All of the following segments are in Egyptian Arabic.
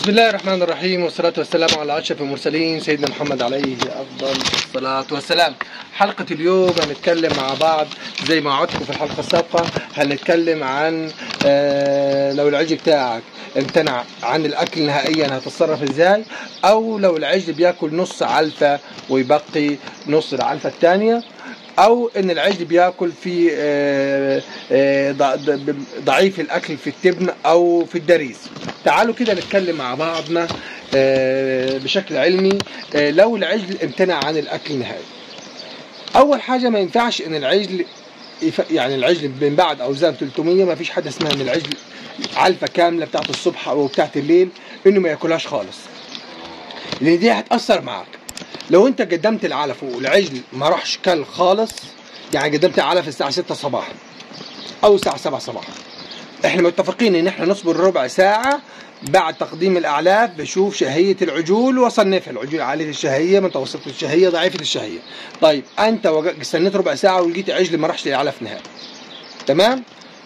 بسم الله الرحمن الرحيم والصلاة والسلام على أشرف المرسلين سيدنا محمد عليه أفضل الصلاة والسلام حلقة اليوم هنتكلم مع بعض زي ما وعدتكم في الحلقة السابقة هنتكلم عن آه، لو العجل بتاعك امتنع عن الأكل نهائيا هتتصرف ازاي أو لو العجل بياكل نص علفة ويبقي نص العلفة الثانية او ان العجل بياكل في آه، آه، ض- ض- ضعيف الاكل في التبن او في الدريس تعالوا كده نتكلم مع بعضنا آه، بشكل علمي آه، لو العجل امتنع عن الاكل نهائي اول حاجه ما ينفعش ان العجل يف- يعني العجل من بعد اوزان 300 ما فيش حاجه اسمها ان العجل علفه كامله بتاعت الصبح او بتاعت الليل انه ما ياكلهاش خالص لان دي هتاثر معاك لو انت قدمت العلف والعجل ما راحش كل خالص يعني قدمت العلف الساعه 6 صباحا او الساعه 7 صباحا احنا متفقين ان احنا نصبر ربع ساعه بعد تقديم الاعلاف بشوف شهيه العجول وصنفها العجول عاليه الشهيه متوسطه الشهيه ضعيفه الشهيه طيب انت وج- استنيت ربع ساعه ولقيت عجل ما راحش للعلف نهائي تمام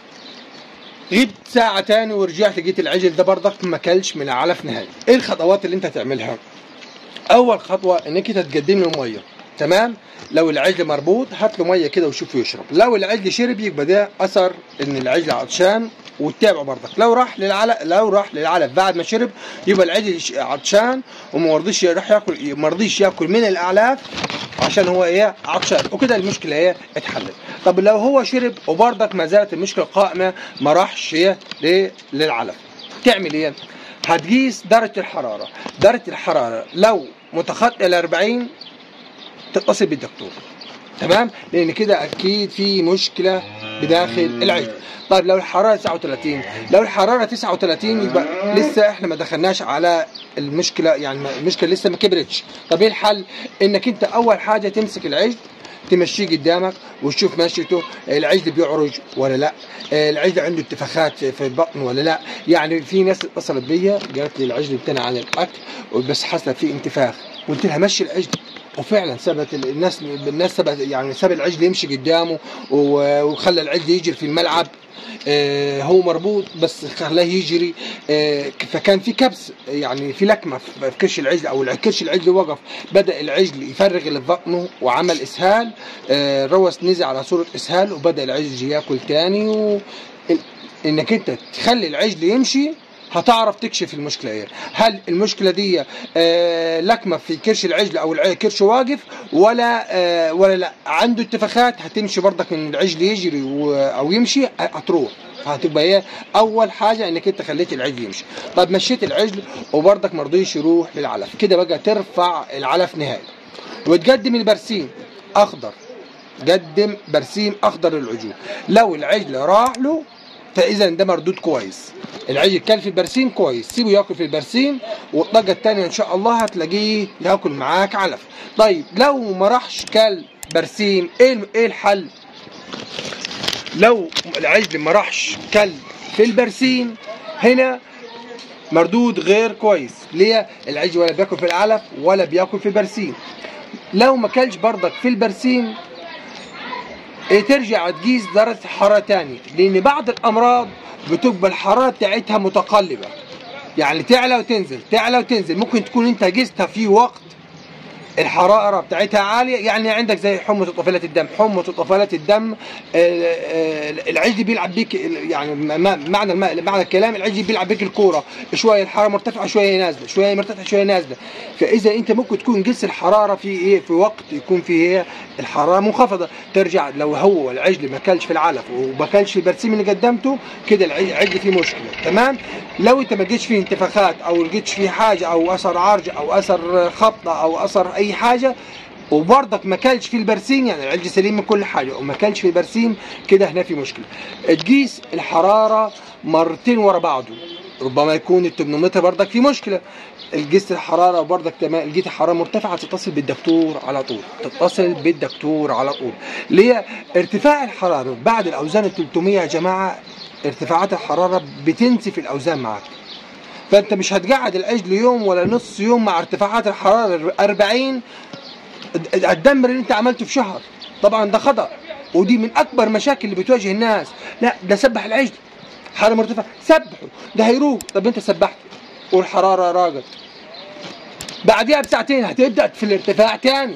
غبت ساعة تاني ورجعت لقيت العجل ده برضك ما كلش من العلف نهائي ايه الخطوات اللي انت هتعملها اول خطوه انك انت تقدم له ميه تمام لو العجل مربوط هات له ميه كده وشوفه يشرب لو العجل شرب يبقى ده اثر ان العجل عطشان وتتابعه برضك لو راح للعلف لو راح للعلف بعد ما شرب يبقى العجل ش- عطشان وما رضيش يروح ياكل ما رضيش ياكل من الاعلاف عشان هو ايه عطشان وكده المشكله ايه اتحلت طب لو هو شرب وبرضك ما زالت المشكله قائمه ما راحش ايه ليه؟ للعلف تعمل ايه هتقيس درجه الحراره درجه الحراره لو متخطئه ل 40 تتصل بالدكتور تمام لان كده اكيد في مشكله بداخل العجل طيب لو الحراره 39 لو الحراره 39 يبقى لسه احنا ما دخلناش على المشكله يعني ما- المشكله لسه ما كبرتش طب ايه الحل انك انت اول حاجه تمسك العجل تمشيه قدامك وتشوف مشيته العجل بيعرج ولا لا العجل عنده انتفاخات في البطن ولا لا يعني في ناس اتصلت بيا قالت لي العجل امتنع عن الاكل بس حصل فيه انتفاخ قلت لها مشي العجل وفعلا ثبت ال- الناس الناس ثبت يعني ساب العجل يمشي قدامه و- وخلى العجل يجري في الملعب آه، هو مربوط بس خلاه يجري آه، فكان في كبس يعني في لكمه في في كرش العجل او الع- كرش العجل وقف بدا العجل يفرغ اللي في بطنه وعمل اسهال آه، روس نزل على صوره اسهال وبدا العجل ياكل تاني و... ال- انك انت تخلي العجل يمشي هتعرف تكشف المشكله ايه هل المشكله دي آه لكمه في كرش العجل او الع- كرش واقف ولا آه ولا لا عنده انتفاخات هتمشي برضك من العجل يجري و- او يمشي هتروح هتبقى ايه اول حاجه انك انت خليت العجل يمشي طب مشيت العجل وبرضك مرضيش يروح للعلف كده بقى ترفع العلف نهائي وتقدم البرسيم اخضر قدم برسيم اخضر للعجول لو العجل راح له فاذا ده مردود كويس العجل كل في البرسيم كويس سيبه ياكل في البرسيم والطاقه الثانيه ان شاء الله هتلاقيه ياكل معاك علف طيب لو ما راحش كل برسيم ايه ايه الحل لو العجل ما راحش كل في البرسيم هنا مردود غير كويس ليه العجل ولا بياكل في العلف ولا بياكل في البرسيم لو ما كلش برضك في البرسيم إيه ترجع تقيس درجة الحرارة تاني لأن بعض الأمراض بتبقى الحرارة بتاعتها متقلبة يعني تعلى وتنزل تعلى وتنزل ممكن تكون أنت قستها في وقت الحرارة بتاعتها عالية يعني عندك زي حمى طفيلة الدم حمى طفيلة الدم آه، آه، العجل بيلعب بيك يعني ما- ما- معنى الم- معنى الكلام العجل بيلعب بيك الكورة شوية الحرارة مرتفعة شوية نازلة شوية مرتفعة شوية نازلة فإذا أنت ممكن تكون قس الحرارة في إيه في وقت يكون فيه إيه الحرارة منخفضة ترجع لو هو العجل ما كلش في العلف وما كلش في البرسيم اللي قدمته كده العجل فيه مشكلة تمام لو أنت ما لقيتش فيه انتفاخات أو لقيتش فيه حاجة أو أثر عرج أو أثر خبطة أو أثر أي حاجة وبرضك ما كلش في البرسيم يعني العجل سليم من كل حاجه وما كلش في البرسيم كده هنا في مشكله تقيس الحراره مرتين ورا بعضه ربما يكون الترمومتر برضك في مشكله قيس الحراره وبرضك تمام لقيت الحراره مرتفعه تتصل بالدكتور على طول تتصل بالدكتور على طول ليه ارتفاع الحراره بعد الاوزان ال 300 يا جماعه ارتفاعات الحراره بتنسف الاوزان معاك فانت مش هتقعد العجل يوم ولا نص يوم مع ارتفاعات الحراره 40 الدمر اللي انت عملته في شهر طبعا ده خطا ودي من اكبر مشاكل اللي بتواجه الناس لا ده سبح العجل حراره مرتفعه سبحه ده هيروح طب انت سبحته والحراره راجت بعديها بساعتين هتبدا في الارتفاع تاني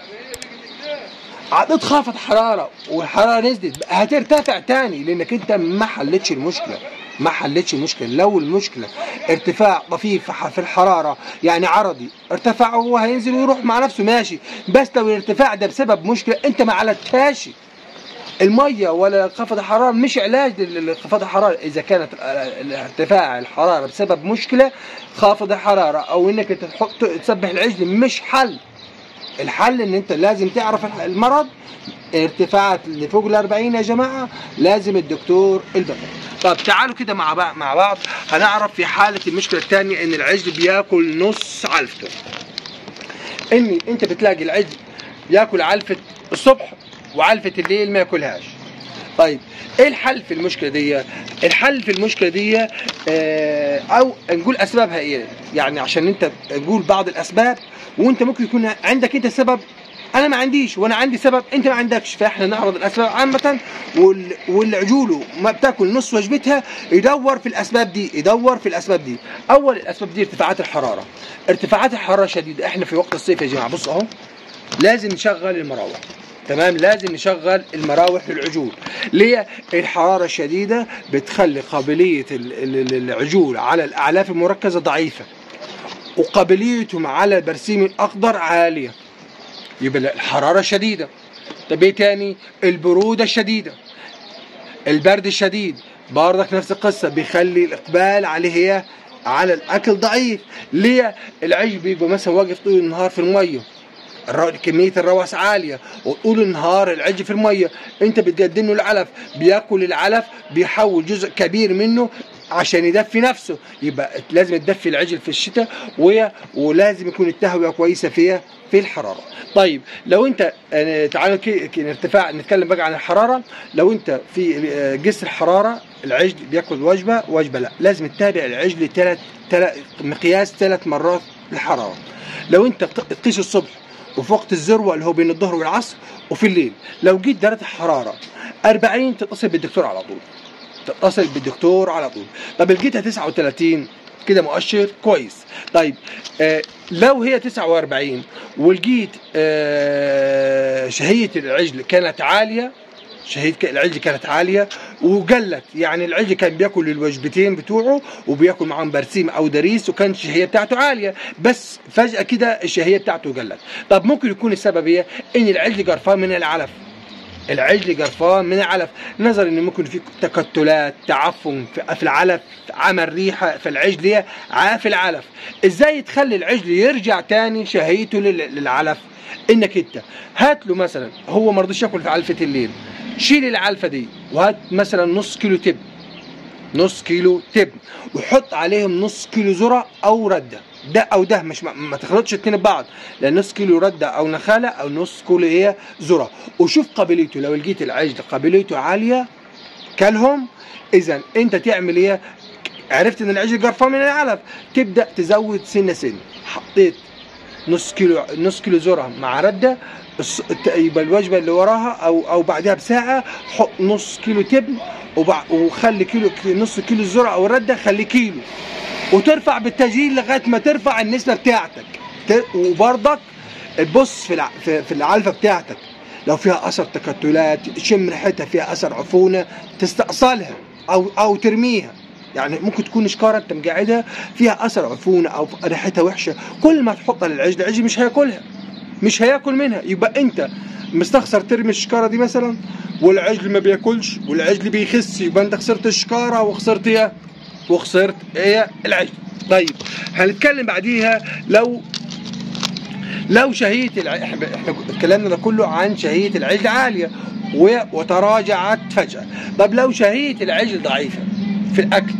هتتخفض حراره والحراره نزلت هترتفع تاني لانك انت ما حلتش المشكله ما حلتش المشكله لو المشكله ارتفاع طفيف في الحراره يعني عرضي ارتفع هو هينزل ويروح مع نفسه ماشي بس لو الارتفاع ده بسبب مشكله انت ما عالجتهاش الميه ولا انخفاض الحراره مش علاج لانخفاض الحراره اذا كانت ارتفاع الحراره بسبب مشكله خافض الحراره او انك تحط تسبح العجل مش حل الحل ان انت لازم تعرف المرض ارتفاعات اللي فوق ال 40 يا جماعه لازم الدكتور البيطري طب تعالوا كده مع بعض مع بعض هنعرف في حاله المشكله الثانيه ان العجل بياكل نص علفته ان انت بتلاقي العجل ياكل علفه الصبح وعلفه الليل ما ياكلهاش طيب ايه الحل في المشكله دي الحل في المشكله دي اه او نقول اسبابها ايه يعني عشان انت نقول بعض الاسباب وانت ممكن يكون عندك انت سبب انا ما عنديش وانا عندي سبب انت ما عندكش فاحنا نعرض الاسباب عامه وال... واللي عجوله ما بتاكل نص وجبتها يدور في الاسباب دي يدور في الاسباب دي اول الاسباب دي ارتفاعات الحراره ارتفاعات الحراره شديده احنا في وقت الصيف يا جماعه بص اهو لازم نشغل المراوح تمام لازم نشغل المراوح للعجول ليه الحراره الشديده بتخلي قابليه العجول على الاعلاف المركزه ضعيفه وقابليتهم على البرسيم الاخضر عاليه يبقى الحراره شديده طب ايه تاني البروده الشديده البرد الشديد برضك نفس القصه بيخلي الاقبال عليه على الاكل ضعيف ليه العيش بيبقى مثلا واقف طول النهار في الميه كميه الروس عاليه وطول النهار العج في الميه انت بتقدم له العلف بياكل العلف بيحول جزء كبير منه عشان يدفي نفسه يبقى لازم تدفي العجل في الشتاء ولازم يكون التهويه كويسه فيها في الحراره طيب لو انت تعالوا ارتفاع نتكلم بقى عن الحراره لو انت في جسر الحراره العجل بياكل وجبه وجبه لا لازم تتابع العجل ثلاث مقياس ثلاث مرات الحراره لو انت تقيس الصبح وفي وقت الذروه اللي هو بين الظهر والعصر وفي الليل لو جيت درجه الحراره 40 تتصل بالدكتور على طول تتصل بالدكتور على طول طب لقيتها 39 كده مؤشر كويس طيب آه لو هي 49 ولقيت آه شهيه العجل كانت عاليه شهيه العجل كانت عاليه وقلت يعني العجل كان بياكل الوجبتين بتوعه وبياكل معاهم برسيم او دريس وكانت الشهيه بتاعته عاليه بس فجاه كده الشهيه بتاعته قلت طب ممكن يكون السبب ايه ان العجل قرفان من العلف العجل قرفان من العلف نظرا ان ممكن في تكتلات تعفن في العلف عمل ريحه في العجل في العلف ازاي تخلي العجل يرجع تاني شهيته للعلف انك انت هات له مثلا هو ما رضيش ياكل في علفه الليل شيل العلفه دي وهات مثلا نص كيلو تبن نص كيلو تبن وحط عليهم نص كيلو ذره او رده ده او ده مش ما, ما تخلطش اتنين ببعض لان نص كيلو رده او نخاله او نص كيلو هي ذره وشوف قابليته لو لقيت العجل قابليته عاليه كلهم اذا انت تعمل ايه عرفت ان العجل قرفان من العلف تبدا تزود سنه سنه حطيت نص كيلو نص كيلو ذره مع رده يبقى الوجبه اللي وراها او او بعدها بساعه حط نص كيلو تبن وخلي كيلو نص كيلو الذره او الرده خليه كيلو وترفع بالتسجيل لغايه ما ترفع النسبه بتاعتك وبرضك تبص في في العلفه بتاعتك لو فيها اثر تكتلات شم ريحتها فيها اثر عفونه تستأصلها او او ترميها يعني ممكن تكون شكاره انت مقعدها فيها اثر عفونه او ريحتها وحشه كل ما تحطها للعجل العجل مش هياكلها مش هياكل منها يبقى انت مستخسر ترمي الشكاره دي مثلا والعجل ما بياكلش والعجل بيخس يبقى انت خسرت الشكاره وخسرت ايه وخسرت ايه العجل طيب هنتكلم بعديها لو لو شهية الع... احنا اتكلمنا ده كله عن شهية العجل عالية و... وتراجعت فجأة طب لو شهية العجل ضعيفة في الأكل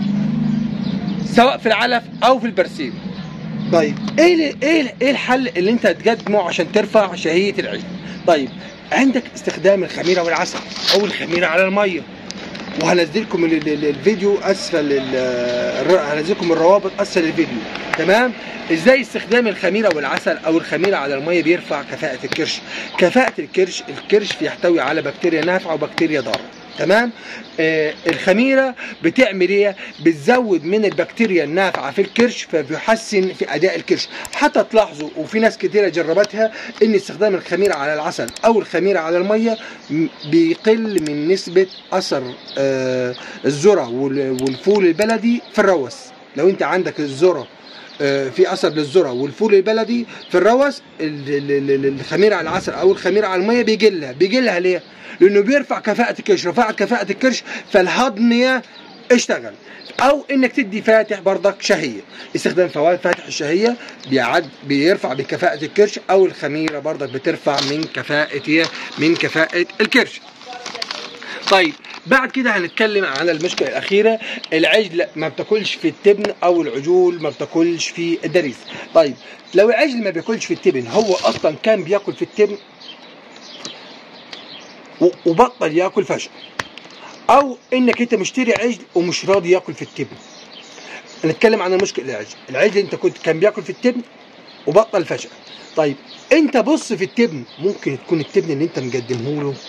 سواء في العلف أو في البرسيم طيب ايه ايه ايه الحل اللي انت تقدمه عشان ترفع شهية العجل طيب عندك استخدام الخميرة والعسل أو الخميرة على المية وهنزل لكم الفيديو اسفل هنزل لكم الروابط اسفل الفيديو تمام ازاي استخدام الخميره والعسل او الخميره على الميه بيرفع كفاءه الكرش كفاءه الكرش الكرش بيحتوي على بكتيريا نافعه وبكتيريا ضاره تمام آه الخميره بتعمل ايه بتزود من البكتيريا النافعه في الكرش فبيحسن في اداء الكرش حتى تلاحظوا وفي ناس كتيره جربتها ان استخدام الخميره على العسل او الخميره على الميه م- بيقل من نسبه اثر آه الذره وال- والفول البلدي في الروس لو انت عندك الذره آه، في اثر للذره والفول البلدي في الروس ال- ال- ال- الخميره على العسل او الخميره على الميه بيجلها بيجلها ليه؟ لانه بيرفع كفاءه الكرش رفع كفاءه الكرش فالهضميه اشتغل او انك تدي فاتح برضك شهيه استخدام فوائد فاتح الشهيه بيعد بيرفع بكفاءه الكرش او الخميره برضك بترفع من كفاءه إيه؟ من كفاءه الكرش طيب بعد كده هنتكلم على المشكله الاخيره العجل ما بتاكلش في التبن او العجول ما بتاكلش في الدريس طيب لو العجل ما بياكلش في التبن هو اصلا كان بياكل في التبن و- وبطل ياكل فجاه او انك انت مشتري عجل ومش راضي ياكل في التبن نتكلم عن المشكله العجل العجل انت كنت كان بياكل في التبن وبطل فجاه طيب انت بص في التبن ممكن تكون التبن اللي انت مقدمه له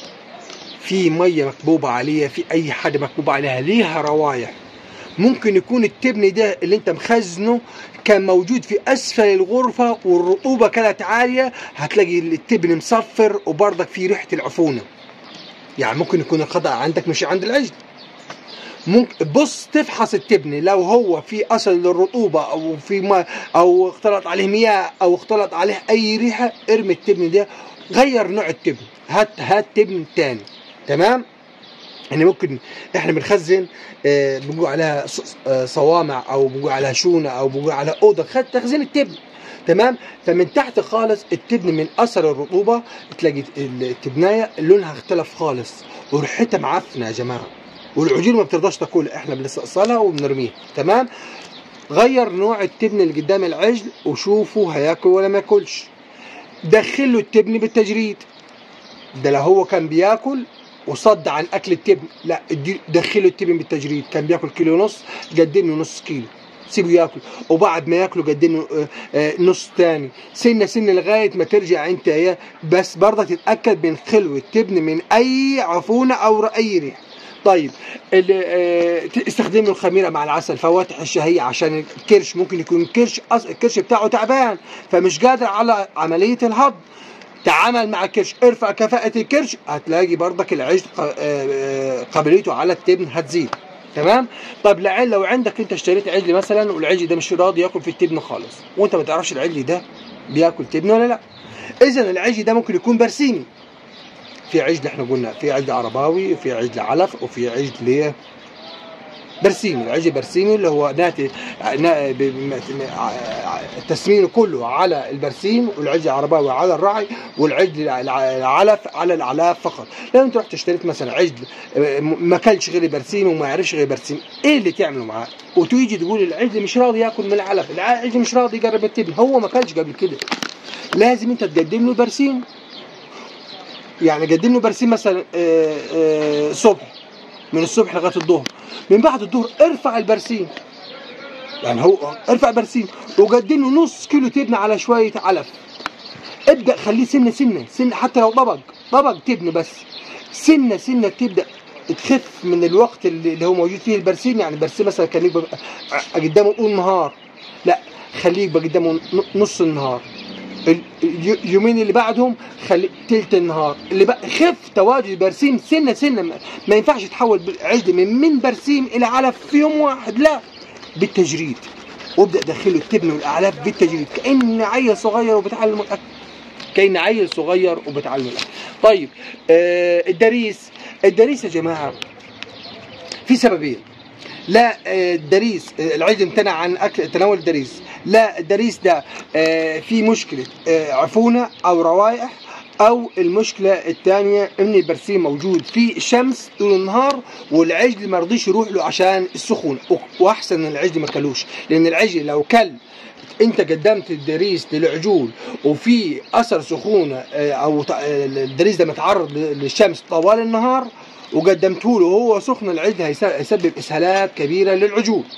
في ميه مكبوبه عليها في اي حاجه مكبوبه عليها ليها روايح ممكن يكون التبن ده اللي انت مخزنه كان موجود في اسفل الغرفه والرطوبه كانت عاليه هتلاقي التبن مصفر وبرضك في ريحه العفونه يعني ممكن يكون الخطا عندك مش عند العجل ممكن بص تفحص التبن لو هو في اصل للرطوبه او في ما او اختلط عليه مياه او اختلط عليه اي ريحه ارمي التبن ده غير نوع التبن هات هات تبن تاني تمام يعني ممكن احنا بنخزن آه، بنقول عليها ص- آه، صوامع او بنقول عليها شونه او بنقول عليها اوضه خد تخزين التبن تمام فمن تحت خالص التبن من اثر الرطوبه تلاقي التبنايه لونها اختلف خالص وريحتها معفنه يا جماعه والعجول ما بترضاش تاكلها احنا بنستأصلها وبنرميها تمام غير نوع التبن اللي قدام العجل وشوفوا هياكل ولا ما ياكلش دخله التبن بالتجريد ده لو هو كان بياكل وصد عن اكل التبن لا ادي- دخله التبن بالتجريد كان بياكل كيلو ونص قدم له نص كيلو سيبه ياكل وبعد ما ياكله قدم له آه، آه، نص تاني سنه سنه لغايه ما ترجع انت ايه بس برضه تتاكد من خلو التبن من اي عفونه او اي ريح طيب ال- آه، ت- استخدم له الخميره مع العسل فواتح الشهيه عشان الكرش ممكن يكون الكرش أص- الكرش بتاعه تعبان فمش قادر على عمليه الهضم تعامل مع الكرش ارفع كفاءة الكرش هتلاقي برضك العجل ق- آه، آه، قابليته على التبن هتزيد تمام طب لعل لو عندك انت اشتريت عجل مثلا والعجل ده مش راضي ياكل في التبن خالص وانت ما تعرفش العجل ده بياكل تبن ولا لا اذا العجل ده ممكن يكون برسيمي في عجل احنا قلنا في عجل عرباوي وفي عجل علف وفي عجل ايه برسيمي العجل برسيمي اللي هو ناتي نا- ب- م- م- ع- تسمينه كله على البرسيم والعجل العرباوي على الرعي والعجل الع- العلف على الاعلاف فقط لو انت رحت اشتريت مثلا عجل آه، م- ما كلش غير برسيم وما يعرفش غير برسيم ايه اللي تعمله معاه وتيجي تقول العجل مش راضي ياكل من العلف العجل مش راضي يقرب التبن هو ما كلش قبل كده لازم انت تقدم له برسيم يعني قدم له برسيم مثلا آه، آه، صبح من الصبح لغايه الظهر من بعد الظهر ارفع البرسيم يعني هو ارفع برسيم وقدم له نص كيلو تبن على شويه علف ابدا خليه سنه سنه سنه حتى لو طبق طبق تبن بس سنه سنه تبدا تخف من الوقت اللي اللي هو موجود فيه البرسيم يعني البرسيم مثلا كان يبقى قدامه طول النهار لا خليه يبقى قدامه ن- نص النهار ال- اليو- اليومين اللي بعدهم خلي تلت النهار اللي بقى خف تواجد برسيم سنه سنه ما- ما ينفعش تحول عجل من من برسيم الى علف في يوم واحد لا بالتجريد وابدا دخله التبن والاعلاف بالتجريد كان عيل صغير وبتعلم الاكل كان عيل صغير وبتعلم الاكل طيب آه الدريس الدريس يا جماعه في سببين لا آه، الدريس آه، العجل امتنع عن اكل تناول الدريس لا الدريس ده آه، في مشكله آه، عفونه او روائح او المشكله الثانيه ان البرسيم موجود في الشمس طول النهار والعجل ما رضيش يروح له عشان السخونه واحسن ان العجل ما كلوش لان العجل لو كل انت قدمت الدريس للعجول وفي اثر سخونه آه، او ت- آه، الدريس ده متعرض ل- للشمس طوال النهار وقدمته له وهو سخن العجل هيس- هيسبب اسهالات كبيره للعجول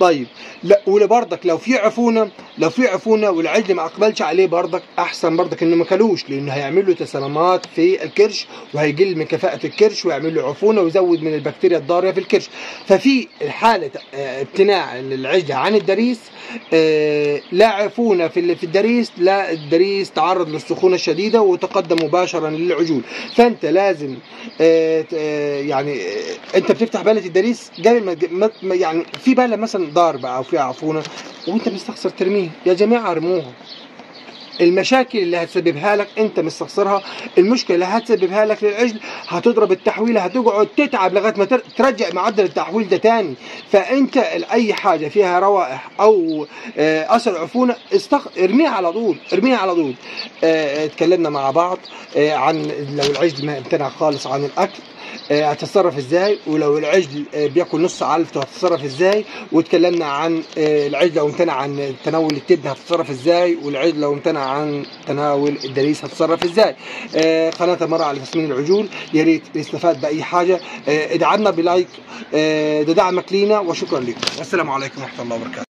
طيب لا وبرضك لو في عفونه لو في عفونه والعجل ما اقبلش عليه برضك احسن برضك انه ما كلوش لانه هيعمل له تسلمات في الكرش وهيقل من كفاءه الكرش ويعمل له عفونه ويزود من البكتيريا الضاره في الكرش ففي حاله آه، امتناع العجل عن الدريس آه، لا عفونه في ال- في الدريس لا الدريس تعرض للسخونه الشديده وتقدم مباشره للعجول فانت لازم آه، ت- آه، يعني آه، انت بتفتح بالة الدريس قبل ما ما- ما- يعني في بالة مثلا ضاربه او فيها عفونه وانت مستخسر ترميه يا جماعه ارموها المشاكل اللي هتسببها لك انت مستخسرها المشكله اللي هتسببها لك للعجل هتضرب التحويله هتقعد تتعب لغايه ما تر- ترجع معدل التحويل ده تاني فانت اي حاجه فيها روائح او آه، اثر عفونه استخ... ارميها على طول ارميها على طول آه، اتكلمنا مع بعض آه، عن لو العجل ما امتنع خالص عن الاكل آه، هتتصرف ازاي ولو العجل آه، بياكل نص علفته هتتصرف ازاي واتكلمنا عن آه، العجل لو امتنع عن تناول التبن هتتصرف ازاي والعجل لو امتنع عن تناول الدريس هتتصرف ازاي آه، قناه المرأة على تسمين العجول يا ريت نستفاد باي حاجه آه، ادعمنا بلايك آه، ده دعمك لينا وشكرا لكم والسلام عليكم ورحمه الله وبركاته